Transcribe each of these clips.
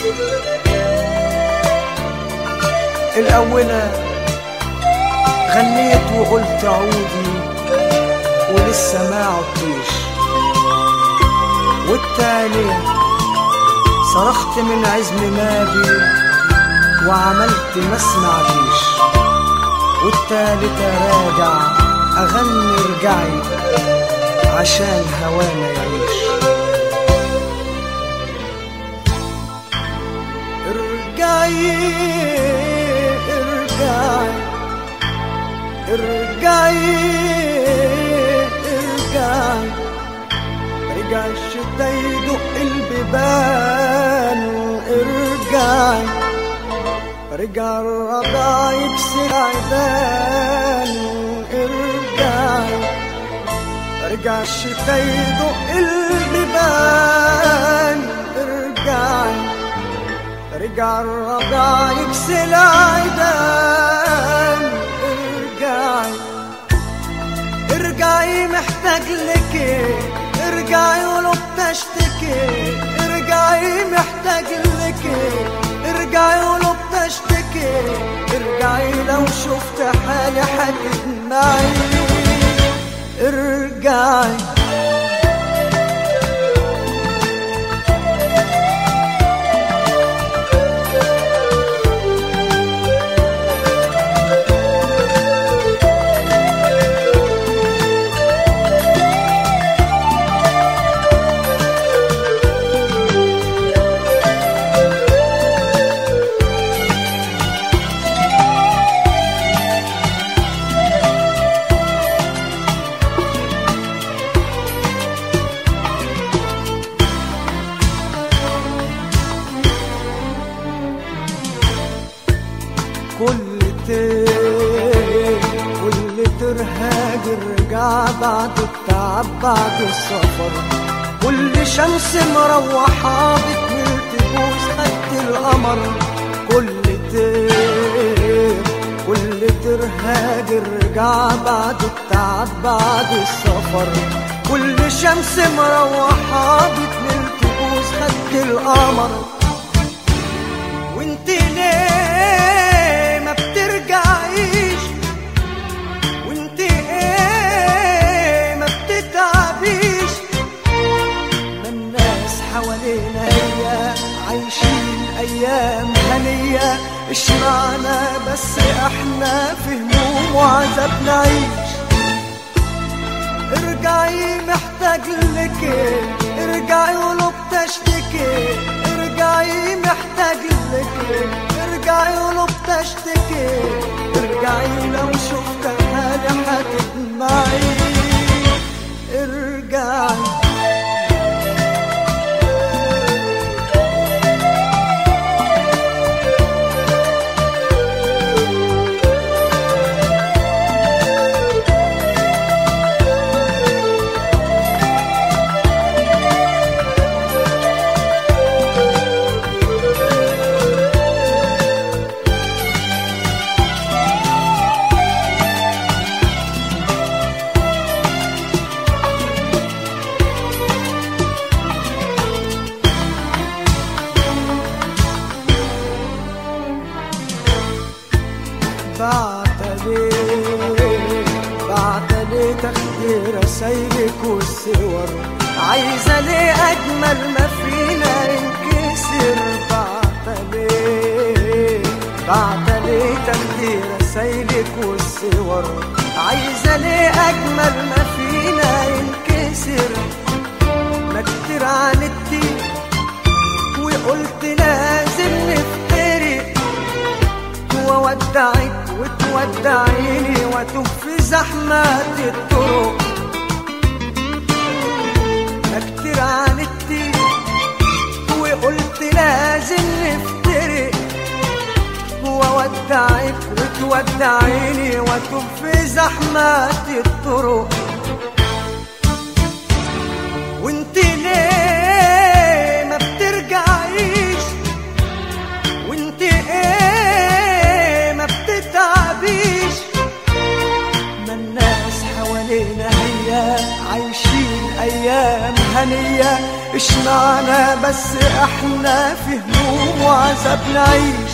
الأولى غنيت وقلت عودي ولسه ما عدتيش والتانية صرخت من عزم مابي وعملت ما سمعتيش والتالتة راجع أغني رجعي عشان هوانا يعيش ارجعي ارجعي ارجعي ارجعي رجع الشتا يدق البيبان ارجعي رجع الربع يكسر عيدان ارجعي رجع الشتا يدق البيبان ارجعي رجع الربع يكسر عيدان ارجعي ارجعي محتاج لك ارجعي ولو بتشتكي ارجعي محتاج لك ارجعي ولو بتشتكي ارجعي لو شفت حالي هتدمعي ارجعي كل تير كل ترهاج رجع بعد التعب بعد السفر كل شمس مروحة بتميل تبوس خدت القمر كل تير كل ترهاج رجع بعد التعب بعد السفر كل شمس مروحة بتميل تبوس خدت القمر وانت ليه ما بترجعيش وانت ايه ما بتتعبيش ما الناس حوالينا هي عايشين ايام هنية اشمعنا بس احنا في هموم وعذاب نعيش ارجعي محتاج لك ارجعي ولو بتشتكي ارجعي محتاج لك ارجعي ولو بتشتكي ارجعي لو شفت حالي هتدمعي ارجعي بعتلي بعتلي تاخدي رسايلك والصور عايزة ليه أجمل ما فينا ينكسر بعتلي بعتلي تاخدي رسايلك والصور عايزة ليه أجمل ما فينا ينكسر ما كتير عاندتي وقلت لازم نفترق وودعك وتودعيني واتوب في زحمة الطرق ما كتير عاندتي وقلت لازم نفترق وودعك وتودعيني واتوب في زحمة الطرق وانت ليه ما بترجعيش وانت ايه ما بتتعبيش ما الناس حوالينا هي عايشين ايام هنية اشمعنى معنا بس احنا في هموم وعذاب نعيش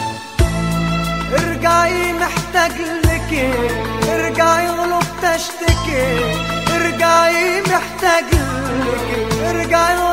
ارجعي محتاج لك ارجعي غلط تشتكي ارجعي محتاج لك ارجعي